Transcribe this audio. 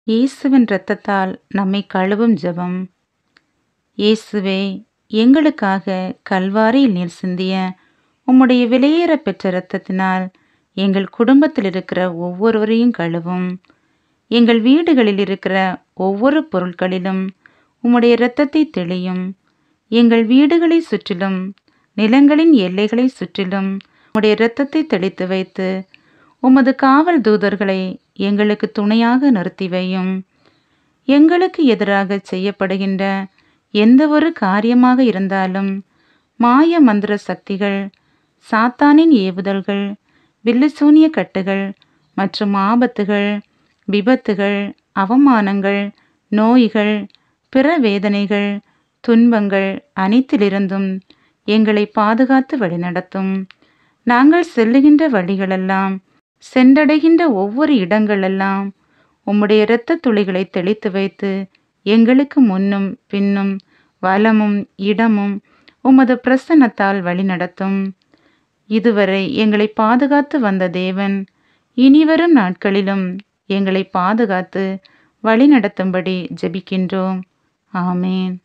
இயேசுவின் இரத்தத்தால் நம்மை கழுவும் ஜெபம் இயேசுவே எங்களுக்காக கல்வாரியில் நீர் சிந்திய உம்முடைய விலையேற பெற்ற இரத்தத்தினால் எங்கள் குடும்பத்தில் இருக்கிற ஒவ்வொருவரையும் கழுவும் எங்கள் வீடுகளில் இருக்கிற ஒவ்வொரு பொருட்களிலும் உம்முடைய இரத்தத்தை தெளியும் எங்கள் வீடுகளை சுற்றிலும் நிலங்களின் எல்லைகளை சுற்றிலும் உம்முடைய இரத்தத்தை தெளித்து வைத்து உமது காவல் தூதர்களை எங்களுக்கு துணையாக நிறுத்தி வையும் எங்களுக்கு எதிராக செய்யப்படுகின்ற எந்த ஒரு காரியமாக இருந்தாலும் மாய மந்திர சக்திகள் சாத்தானின் ஏவுதல்கள் வில்லுசூனிய கட்டுகள் மற்றும் ஆபத்துகள் விபத்துகள் அவமானங்கள் நோய்கள் பிற வேதனைகள் துன்பங்கள் அனைத்திலிருந்தும் எங்களை பாதுகாத்து வழிநடத்தும் நாங்கள் செல்லுகின்ற வழிகளெல்லாம் சென்றடைகின்ற ஒவ்வொரு இடங்களெல்லாம் உம்முடைய இரத்த துளிகளை தெளித்து வைத்து எங்களுக்கு முன்னும் பின்னும் வலமும் இடமும் உமது பிரசன்னத்தால் வழிநடத்தும் இதுவரை எங்களை பாதுகாத்து வந்த தேவன் இனிவரும் நாட்களிலும் எங்களை பாதுகாத்து வழிநடத்தும்படி ஜெபிக்கின்றோம் ஆமேன்